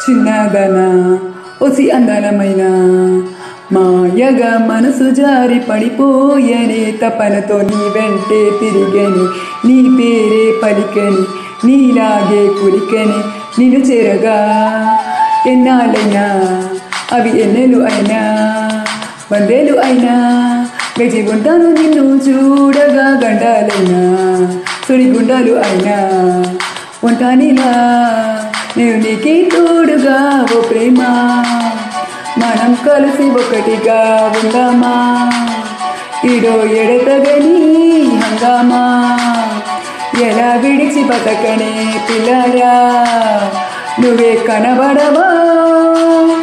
చిన్నదన ఒసి అందలమైన మాయగా మనసు జారి పడిపోయనే తపనతో నీ వెంటే తిరిగని నీ పేరే పలికని నీలాగే కులికని నిన్ను చేరగా ఎన్నాళ్ళైనా అవి ఎన్నెలు అయినా వందేలు అయినా గజి ఉంటాను నిన్ను చూడగా గండాలైనా సుడి గుండాలు అయినా ఉంటానిలా నేను నీకే తోడుగా ఓ ప్రేమ మనం కలిసి ఒకటిగా ఉందామా ఇడో ఎడతగని హంగామా ఎలా విడిచి బతకనే పిల్లరా నువ్వే కనబడవా